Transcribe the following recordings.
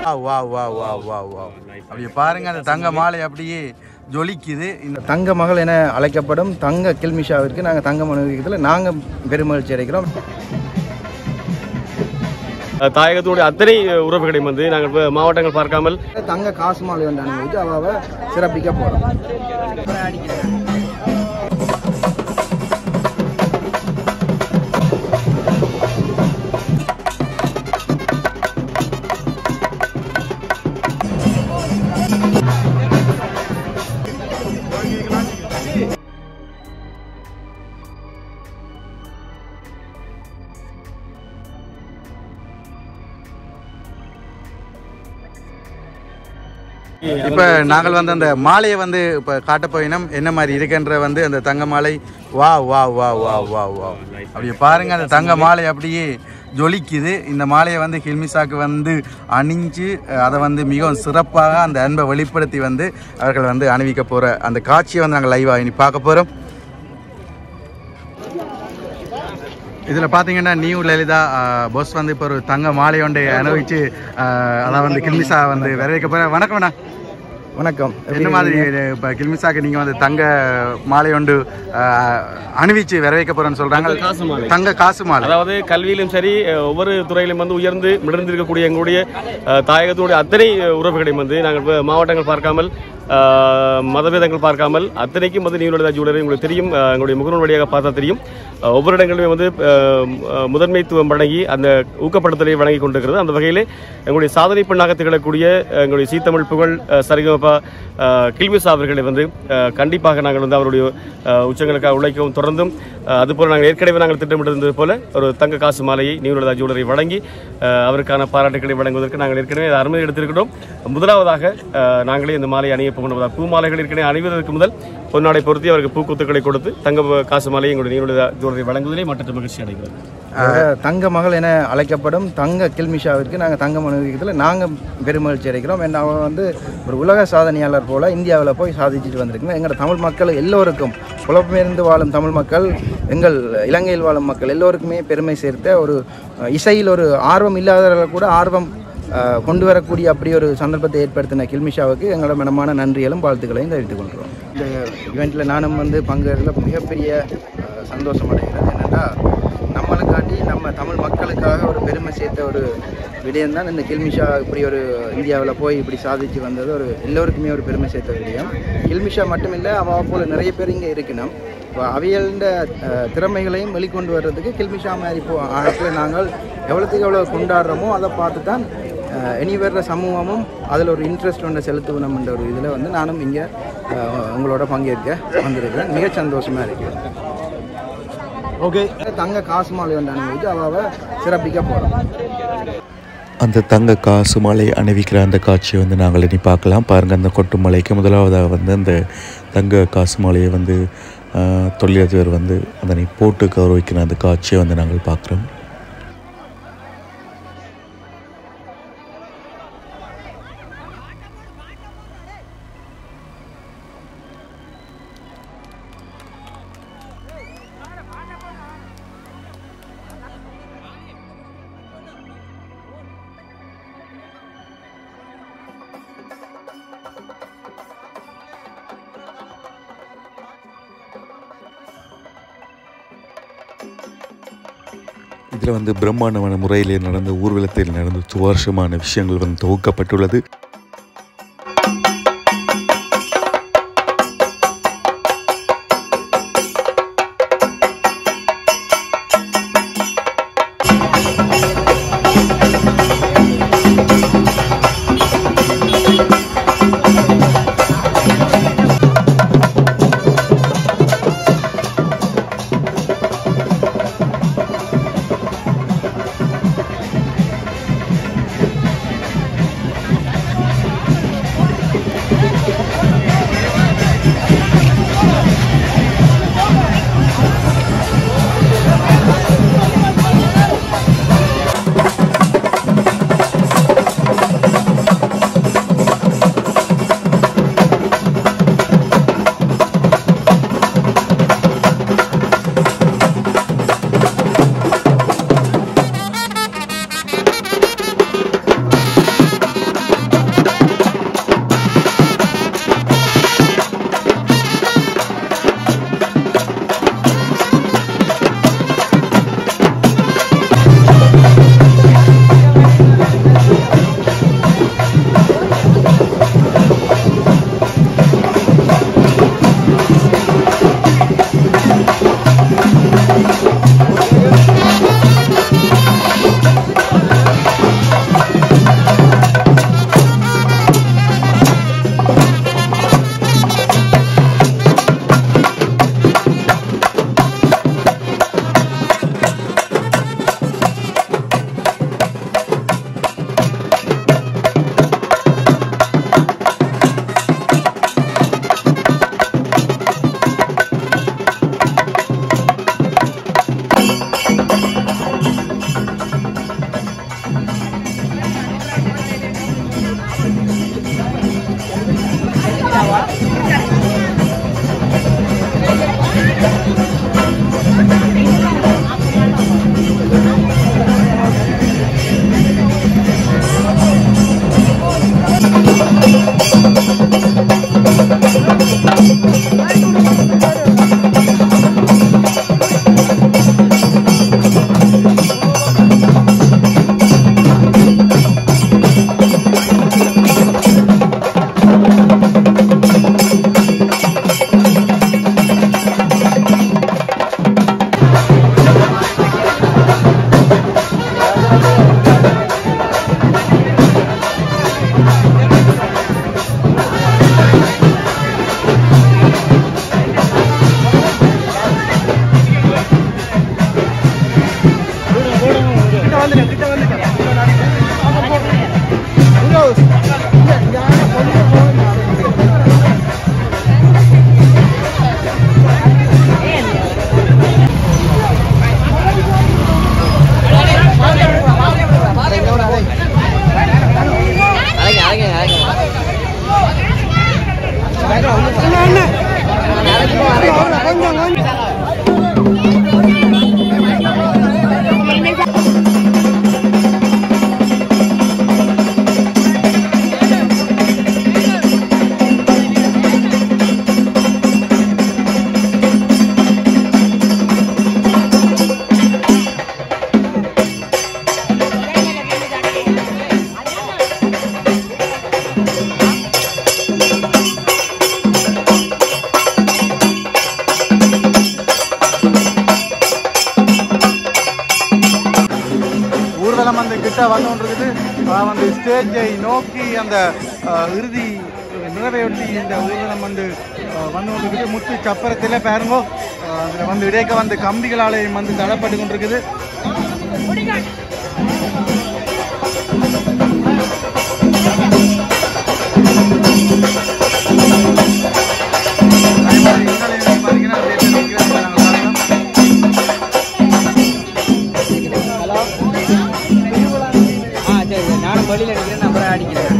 வா வா வா வா வா வா அப்படியே பாருங்க அந்த தங்க மாலை அப்படியே ஜொலிக்குது இந்த தங்க மகள் என அழைக்கப்படும் தங்க கில்மிஷாவிற்கு நாங்கள் தங்கம் அனுபவிக்கிறதுல நாங்கள் பெருமகிழ்ச்சி அடைக்கிறோம் தாயகத்துடைய அத்தனை உறவுகளையும் வந்து நாங்கள் இப்ப மாவட்டங்கள் பார்க்காமல் தங்க காசு மாலை வந்து அனுபவித்து அவாவை சிறப்பிக்க போகிறோம் இப்போ நாங்கள் வந்து அந்த மாலையை வந்து இப்போ காட்ட போயினோம் என்ன மாதிரி இருக்குன்ற வந்து அந்த தங்க மாலை வா வா வா வா வா வா அப்படியே பாருங்க அந்த தங்க மாலை அப்படியே ஜொலிக்குது இந்த மாலையை வந்து ஹில்மிசாக்கு வந்து அணிஞ்சு அஹ், அதை வந்து மிகவும் சிறப்பாக அந்த அன்பை வெளிப்படுத்தி வந்து அவர்கள் வந்து அணிவிக்க போகிற அந்த காட்சியை வந்து நாங்கள் லைவாக இனி பார்க்க போகிறோம் இதில் பார்த்தீங்கன்னா நியூ லலிதா பஸ் வந்து இப்போ ஒரு தங்க மாலை ஒன்றை அனுபவிச்சு அஹ், அதை வந்து கில்மிசா வந்து வரவேற்க போகிறேன் வணக்கம் அண்ணா வணக்கம் என்ன மாதிரி இப்போ கில்மிசாக்கு நீங்கள் வந்து தங்க மாலை ஒன்று அஹ், அணிவிச்சு வரவேற்க போகிறேன்னு சொல்கிறாங்க காசு மாலை. தங்க காசு மாலை அதாவது கல்வியிலும் சரி அஹ், ஒவ்வொரு துறையிலும் வந்து உயர்ந்து மிடர்ந்திருக்கக்கூடிய எங்களுடைய அஹ், தாயகத்தினுடைய அத்தனை உறவுகளையும் வந்து நாங்கள் இப்ப மாவட்டங்கள் பார்க்காமல் அஹ், மதபேதங்கள் பார்க்காமல் அத்தனைக்கும் வந்து நீலோட ஜுவல்லரி உங்களுக்கு தெரியும் அஹ், எங்களுடைய முகநூல் வழியாக பார்த்தா தெரியும் அஹ், ஒவ்வொரு இடங்களிலுமே வந்து அஹ், அஹ், முதன்மைத்துவம் வழங்கி அந்த ஊக்கப்படுத்தலை வழங்கி கொண்டிருக்கிறது அந்த வகையிலே எங்களுடைய சாதனை பெண்ணாக திகழக்கூடிய அஹ், எங்களுடைய சீத்தமிழ் புகழ் அஹ், சரிகமபா அஹ், கில்மிசா அவர்களை வந்து அஹ், கண்டிப்பாக நாங்கள் வந்து அவருடைய அஹ், உச்சங்களுக்காக உழைக்கவும் தொடர்ந்தும் அஹ், அதுபோல் நாங்கள் ஏற்கனவே நாங்கள் திட்டமிட்டிருந்தது போல ஒரு தங்க காசு மாலையை நியூலதா ஜுவல்லரி வழங்கி அஹ், அவருக்கான பாராட்டுகளை வழங்குவதற்கு நாங்கள் ஏற்கனவே அனுமதி எடுத்திருக்கிறோம் முதலாவதாக அஹ், நாங்களே இந்த மாலையை அணிய போகணும் பூ மாலைகள் ஏற்கனவே அணிவதற்கு முதல் பொன்னாடை பொருத்தி அவருக்கு பூக்குத்துக்களை கொடுத்து தங்க காசு மாலையை எங்களுடைய நியூலதா ஜுவல்லரி வழங்குவதிலே மற்ற மகிழ்ச்சி அடைகிறோம் அதோட தங்க மகள் என அழைக்கப்படும் தங்க கில்மிஷாவிற்கு நாங்கள் தங்கம் அனுபவிக்கிறதுல நாங்கள் பெருமகிழ்ச்சி அடைக்கிறோம் ஏன்னா அவன் வந்து ஒரு உலக சாதனையாளர் போல இந்தியாவில் போய் சாதிச்சுட்டு வந்திருக்கோம் எங்களோட தமிழ் மக்கள் எல்லோருக்கும் புலம்பெயர்ந்து வாழும் தமிழ் மக்கள் எங்கள் இலங்கையில் வாழும் மக்கள் எல்லோருக்குமே பெருமை சேர்த்த ஒரு அஹ், இசையில் ஒரு ஆர்வம் இல்லாதவர்கள் கூட ஆர்வம் அஹ், கொண்டு வரக்கூடிய அப்படி ஒரு சந்தர்ப்பத்தை ஏற்படுத்தின கில்மிஷாவுக்கு எங்களோட மனமான நன்றிகளும் வாழ்த்துக்களையும் தெரிவித்துக் கொள்கிறோம் இந்த இவெண்ட்டில் நானும் வந்து பங்குறதுல மிகப்பெரிய அஹ், சந்தோஷம் அடைகிறது என்னென்னா நம்மளுக்காண்டி நம்ம தமிழ் மக்களுக்காக ஒரு பெருமை சேர்த்த ஒரு விடயம் தான் இந்த கில்மிஷா இப்படி ஒரு இந்தியாவில் போய் இப்படி சாதிச்சு வந்தது ஒரு எல்லோருக்குமே ஒரு பெருமை சேர்த்த விடயம் கில்மிஷா மட்டுமில்லை அவள் போல நிறைய பேர் இங்கே இருக்கணும் இப்போ அவியல்ட அஹ், திறமைகளையும் வெளிக்கொண்டு வர்றதுக்கு கில்மிஷா மாதிரி இப்போ ஆழத்தில் நாங்கள் எவ்வளோத்துக்கு எவ்வளோ கொண்டாடுறோமோ அதை பார்த்து தான் அஹ், இனி வர்ற சமூகமும் அதில் ஒரு இன்ட்ரெஸ்ட் ஒன்று செலுத்துவணும்ன்ற ஒரு இதில் வந்து நானும் இங்கே உங்களோட பங்கேற்க வந்திருக்கிறேன் மிக சந்தோஷமாக இருக்கிறேன் ஓகே தங்க காசு மாலை வந்து அனுபவித்து அவாவை சிறப்பிக்க போகிறோம் அந்த தங்க காசு மாலை அணிவிக்கிற அந்த காட்சியை வந்து நாங்கள் இனி பார்க்கலாம் பாருங்கள் அந்த கொட்டு மலைக்கு முதலாவதாக வந்து அந்த தங்க காசு மாலையை வந்து ஆஹ், தொழிலதிபர் வந்து அதனை போட்டு கௌரவிக்கிற அந்த காட்சியை வந்து நாங்கள் பார்க்குறோம் இதில் வந்து பிரம்மாண்டமான முறையிலே நடந்த ஊர்வலத்தில் நடந்த சுவாரஸ்யமான விஷயங்கள் வந்து தொகுக்கப்பட்டுள்ளது அஹ், வந்து ஸ்டேஜை நோக்கி அந்த அஹ், இறுதி நிறைவேற்றி இந்த ஊர்வலம் வந்து அஹ், வந்து கொண்டிருக்குது முத்து சப்பரத்தில் பாருங்கோ அஹ், அதுல வந்து இடைக்க வந்து கம்பிகளாலையும் வந்து தடப்பட்டு கொண்டிருக்குது அதே மாதிரி இங்காலே வந்து பார்த்தீங்கன்னா லேட்டர் நிற்கிறாங்க நாங்கள் பார்க்கலாம் ஆ சரி சரி நானும் வெளியில் அடிக்கிறேன் நம்பரை அடிக்கிறேன்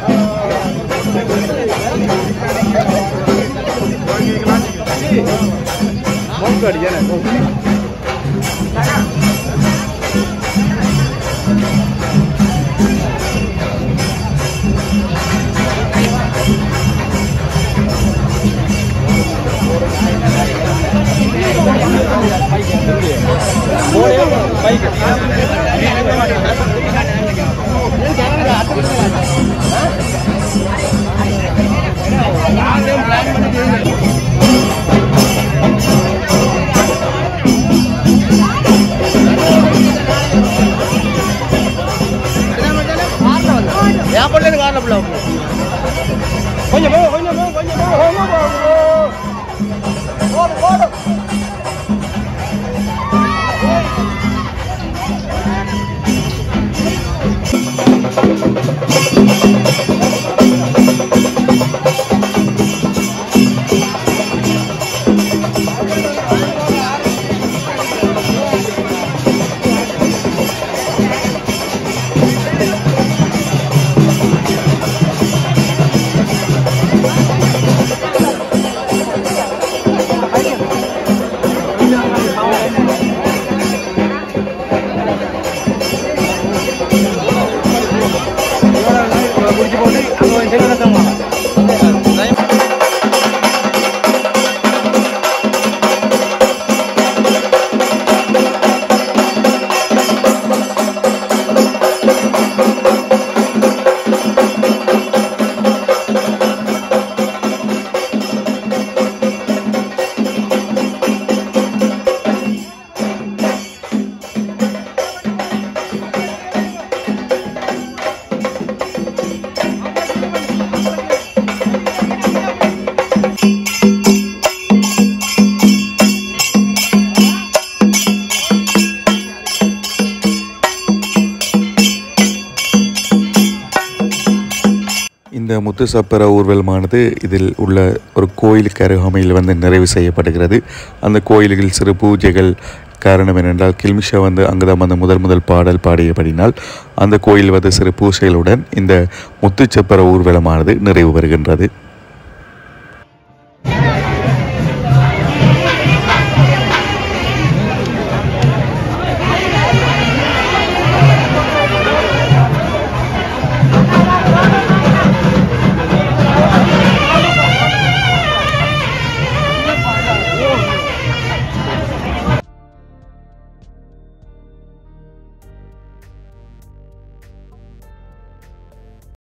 இந்த முத்து சப்பர ஊர்வலமானது இதில் உள்ள ஒரு கோயிலுக்கு அருகாமையில் வந்து நிறைவு செய்யப்படுகிறது அந்த கோயில்கள் சிறு பூஜைகள் காரணம் என்னென்றால் கில்மிஷா வந்து அங்கே தான் வந்து முதல் முதல் பாடல் பாடியபடினால் அந்த கோயில் வந்து சிறு பூஜைகளுடன் இந்த முத்துச்சப்பர ஊர்வலமானது நிறைவு வருகின்றது